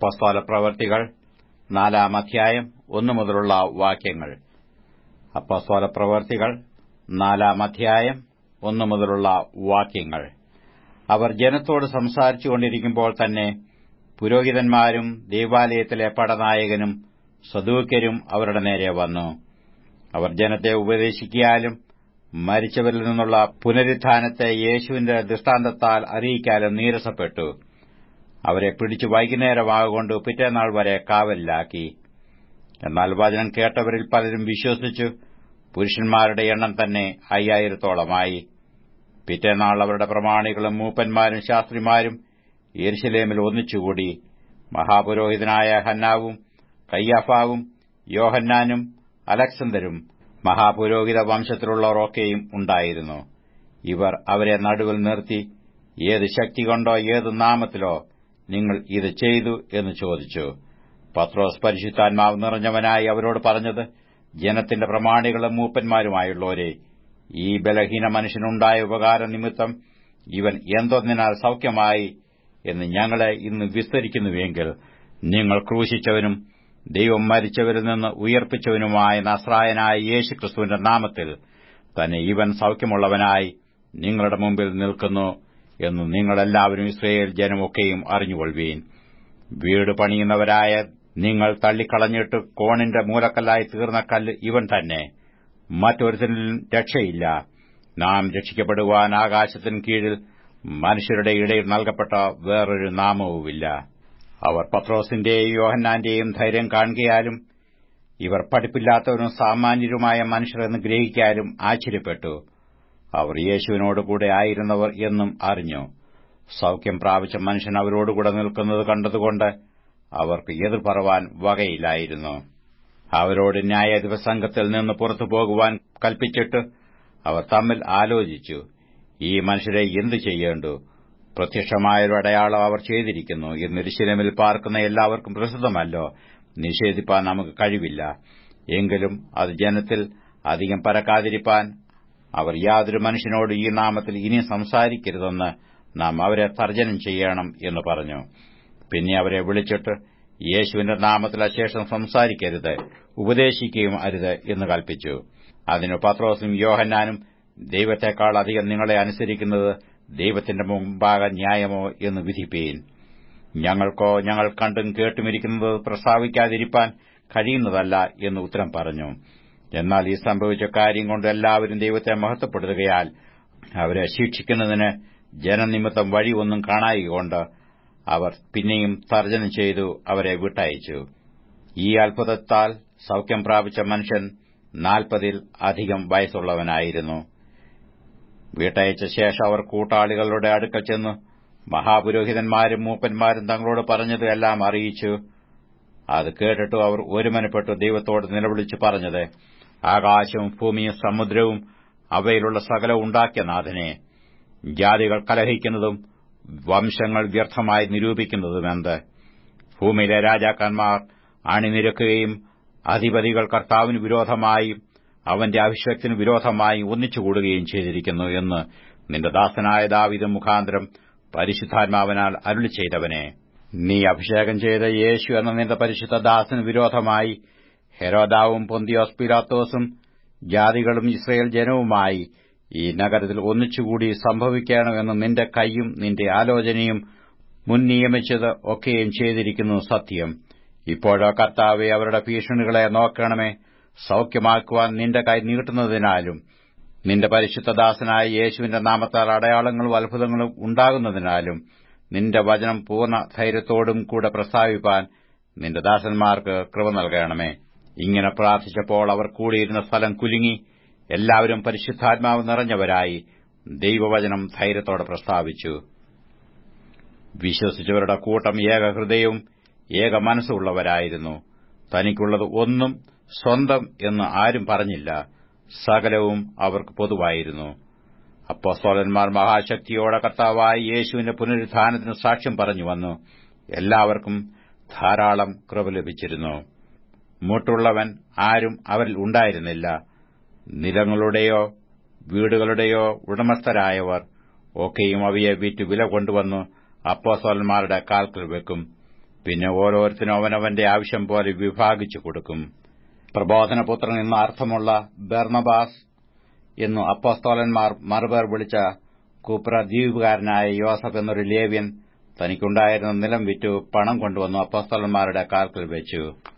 അപ്പസ്തോല പ്രവർത്തികൾ നാലാം അധ്യായം ഒന്നു മുതലുള്ള വാക്യങ്ങൾ അപ്പസ്തോല പ്രവർത്തികൾ നാലാം അധ്യായം ഒന്നു മുതലുള്ള വാക്യങ്ങൾ അവർ ജനത്തോട് സംസാരിച്ചുകൊണ്ടിരിക്കുമ്പോൾ തന്നെ പുരോഹിതന്മാരും ദേവാലയത്തിലെ പടനായകനും സദൂക്യരും അവരുടെ നേരെ വന്നു അവർ ജനത്തെ ഉപദേശിക്കാലും മരിച്ചവരിൽ നിന്നുള്ള പുനരുത്ഥാനത്തെ യേശുവിന്റെ ദൃഷ്ടാന്തത്താൽ അറിയിക്കാലും നീരസപ്പെട്ടു അവരെ പിടിച്ചു വൈകുന്നേരമാകൊണ്ട് പിറ്റേനാൾ വരെ കാവലിലാക്കി എന്നാൽ വചനം കേട്ടവരിൽ പലരും വിശ്വസിച്ചു പുരുഷന്മാരുടെ എണ്ണം തന്നെ അയ്യായിരത്തോളമായി പിറ്റേനാൾ അവരുടെ പ്രമാണികളും മൂപ്പന്മാരും ശാസ്ത്രിമാരും യെരുശലേമിൽ ഒന്നിച്ചുകൂടി മഹാപുരോഹിതനായ ഹന്നാവും കയ്യാഫാവും യോഹന്നാനും അലക്സന്തരും മഹാപുരോഹിത വംശത്തിലുള്ളവരൊക്കെയും ഉണ്ടായിരുന്നു ഇവർ അവരെ നടുവിൽ നിർത്തി ഏത് ശക്തി കൊണ്ടോ ഏത് നാമത്തിലോ നിങ്ങൾ ഇത് ചെയ്തു എന്ന് ചോദിച്ചു പത്രോസ് പരിശുദ്ധാത്മാവ് നിറഞ്ഞവനായി അവരോട് പറഞ്ഞത് ജനത്തിന്റെ പ്രമാണികളും മൂപ്പന്മാരുമായുള്ളവരെ ഈ ബലഹീന മനുഷ്യനുണ്ടായ ഉപകാര നിമിത്തം ഇവൻ എന്തൊന്നിനാൽ സൌഖ്യമായി എന്ന് ഞങ്ങളെ ഇന്ന് വിസ്തരിക്കുന്നുവെങ്കിൽ നിങ്ങൾ ക്രൂശിച്ചവനും ദൈവം മരിച്ചവരിൽ നിന്ന് ഉയർപ്പിച്ചവനുമായ നസ്രായനായ യേശുക്രിസ്തുവിന്റെ നാമത്തിൽ തന്നെ ഇവൻ സൌഖ്യമുള്ളവനായി നിങ്ങളുടെ മുമ്പിൽ നിൽക്കുന്നു എന്ന് നിങ്ങളെല്ലാവരും ഇസ്രയേൽ ജനമൊക്കെയും അറിഞ്ഞുകൊള്ളുവീൻ വീട് പണിയുന്നവരായ നിങ്ങൾ തള്ളിക്കളഞ്ഞിട്ട് കോണിന്റെ മൂലക്കല്ലായി തീർന്ന കല്ല് ഇവൻ തന്നെ മറ്റൊരുത്തരിലും രക്ഷയില്ല നാം രക്ഷിക്കപ്പെടുവാൻ ആകാശത്തിന് കീഴിൽ മനുഷ്യരുടെ ഇടയിൽ നൽകപ്പെട്ട വേറൊരു നാമവുമില്ല അവർ പത്രോസിന്റെയും യോഹന്നാന്റെയും ധൈര്യം കാണുകയാലും ഇവർ പഠിപ്പില്ലാത്തവരും സാമാന്യരുമായ മനുഷ്യരെന്ന് ഗ്രഹിക്കാനും ആശ്ചര്യപ്പെട്ടു അവർ യേശുവിനോടുകൂടെ ആയിരുന്നവർ എന്നും അറിഞ്ഞു സൌഖ്യം പ്രാപിച്ച മനുഷ്യൻ അവരോടുകൂടെ നിൽക്കുന്നത് കണ്ടതുകൊണ്ട് അവർക്ക് എതിർ പറവാൻ വകയില്ലായിരുന്നു അവരോട് ന്യായാധിപസംഘത്തിൽ നിന്ന് പുറത്തു പോകുവാൻ കൽപ്പിച്ചിട്ട് അവർ തമ്മിൽ ആലോചിച്ചു ഈ മനുഷ്യരെ എന്തു ചെയ്യേണ്ടു പ്രത്യക്ഷമായൊരു അടയാളം അവർ ചെയ്തിരിക്കുന്നു എന്ന് എരുശലേമിൽ പാർക്കുന്ന എല്ലാവർക്കും പ്രസിദ്ധമല്ലോ നിഷേധിപ്പാൻ നമുക്ക് കഴിവില്ല എങ്കിലും അത് ജനത്തിൽ അധികം പരക്കാതിരിപ്പാൻ അവർ യാതൊരു മനുഷ്യനോട് ഈ നാമത്തിൽ ഇനി സംസാരിക്കരുതെന്ന് നാം അവരെ തർജ്ജനം ചെയ്യണം എന്ന് പറഞ്ഞു പിന്നെ അവരെ വിളിച്ചിട്ട് യേശുവിന്റെ നാമത്തിൽ അശേഷം സംസാരിക്കരുത് ഉപദേശിക്കുകയും അരുത് എന്ന് കൽപ്പിച്ചു അതിനു പത്രോസും യോഹന്നാനും ദൈവത്തെക്കാൾ അധികം നിങ്ങളെ അനുസരിക്കുന്നത് ദൈവത്തിന്റെ മുമ്പാകെ ന്യായമോ എന്ന് വിധിപ്പീൻ ഞങ്ങൾക്കോ ഞങ്ങൾ കണ്ടും കേട്ടുമിരിക്കുന്നത് പ്രസ്താവിക്കാതിരിപ്പാൻ കഴിയുന്നതല്ല എന്ന് ഉത്തരം പറഞ്ഞു എന്നാൽ ഈ സംഭവിച്ച കാര്യം കൊണ്ട് എല്ലാവരും ദൈവത്തെ മഹത്വപ്പെടുത്തുകയാൽ അവരെ ശിക്ഷിക്കുന്നതിന് ജനനിമിത്തം വഴി ഒന്നും കാണായികൊണ്ട് അവർ പിന്നെയും തർജ്ജനം ചെയ്തു അവരെ വിട്ടയച്ചു ഈ അത്ഭുതത്താൽ സൌഖ്യം പ്രാപിച്ച മനുഷ്യൻ നാൽപ്പതിൽ അധികം വയസ്സുള്ളവനായിരുന്നു വീട്ടയച്ച ശേഷം അവർ കൂട്ടാളികളുടെ അടുക്കൽ ചെന്ന് മഹാപുരോഹിതന്മാരും മൂപ്പന്മാരും തങ്ങളോട് പറഞ്ഞത് എല്ലാം അറിയിച്ചു അത് കേട്ടിട്ടു അവർ ഒരുമനപ്പെട്ടു ദൈവത്തോട് നിലവിളിച്ചു പറഞ്ഞത് ആകാശവും ഭൂമിയും സമുദ്രവും അവയിലുള്ള സകലവും ഉണ്ടാക്കിയ നാഥനെ ജാതികൾ കലഹിക്കുന്നതും വംശങ്ങൾ വ്യർത്ഥമായി നിരൂപിക്കുന്നതുമെന്ത് ഭൂമിയിലെ രാജാക്കന്മാർ അണിനിരക്കുകയും അധിപതികൾ കർത്താവിന് വിരോധമായും അവന്റെ അഭിഷേകത്തിന് വിരോധമായി ഒന്നിച്ചുകൂടുകയും ചെയ്തിരിക്കുന്നു എന്ന് നിന്റെ ദാസനായ ദാവിദ മുഖാന്തരം പരിശുദ്ധാത്മാവിനാൽ അരുളി ചെയ്തവനെ നീ അഭിഷേകം ചെയ്ത യേശു എന്ന നിന്റെ പരിശുദ്ധ ദാസന് വിരോധമായി ഹെരോദാവും പൊന്തിയോസ് പിലാത്തോസും ജാതികളും ഇസ്രയേൽ ജനവുമായി ഈ നഗരത്തിൽ ഒന്നിച്ചുകൂടി സംഭവിക്കണമെന്ന് നിന്റെ കൈയും നിന്റെ ആലോചനയും മുൻ നിയമിച്ചത് ഒക്കെയും ചെയ്തിരിക്കുന്നു സത്യം ഇപ്പോഴോ കർത്താവെ അവരുടെ ഭീഷണികളെ നോക്കണമേ സൌഖ്യമാക്കുവാൻ നിന്റെ കൈ നീട്ടുന്നതിനാലും നിന്റെ പരിശുദ്ധദാസനായ യേശുവിന്റെ നാമത്താൽ അടയാളങ്ങളും അത്ഭുതങ്ങളും ഉണ്ടാകുന്നതിനാലും നിന്റെ വചനം പൂർണ്ണ ധൈര്യത്തോടും കൂടെ പ്രസ്താവിപ്പാൻ നിന്റെ ദാസന്മാർക്ക് കൃപ നൽകണമേ ഇങ്ങനെ പ്രാർത്ഥിച്ചപ്പോൾ അവർ കൂടിയിരുന്ന സ്ഥലം കുലുങ്ങി എല്ലാവരും പരിശുദ്ധാത്മാവ് നിറഞ്ഞവരായി ദൈവവചനം ധൈര്യത്തോടെ പ്രസ്താവിച്ചു വിശ്വസിച്ചവരുടെ കൂട്ടം ഏകഹൃദയവും ഏക മനസ്സുള്ളവരായിരുന്നു തനിക്കുള്ളത് ഒന്നും സ്വന്തം എന്ന് ആരും പറഞ്ഞില്ല സകലവും അവർക്ക് പൊതുവായിരുന്നു അപ്പോസ്തോലന്മാർ മഹാശക്തിയോടെ കർത്താവായ യേശുവിന്റെ പുനരുത്ഥാനത്തിന് സാക്ഷ്യം പറഞ്ഞു വന്നു എല്ലാവർക്കും ധാരാളം കൃപ ലഭിച്ചിരുന്നു മുട്ടുള്ളവൻ ആരും അവരിൽ ഉണ്ടായിരുന്നില്ല നിലങ്ങളുടെയോ വീടുകളുടെയോ ഉടമസ്ഥരായവർ ഒക്കെയും അവയെ വിറ്റ് വില കൊണ്ടുവന്നു അപ്പോസ്തോലന്മാരുടെ കാൽക്കൽ വെക്കും പിന്നെ ഓരോരുത്തരും അവനവന്റെ ആവശ്യം പോലെ വിഭാഗിച്ചു കൊടുക്കും പ്രബോധനപുത്രൻ എന്ന അർത്ഥമുള്ള ബർണബാസ് എന്നു അപ്പോസ്തോലന്മാർ മറുപേർ വിളിച്ച കുപ്ര ദ്വീപുകാരനായ യോസഫ് എന്നൊരു ലേവ്യൻ തനിക്കുണ്ടായിരുന്ന നിലം വിറ്റു പണം കൊണ്ടുവന്നു അപ്പോസ്തോലന്മാരുടെ കാൽക്കൽ വെച്ചു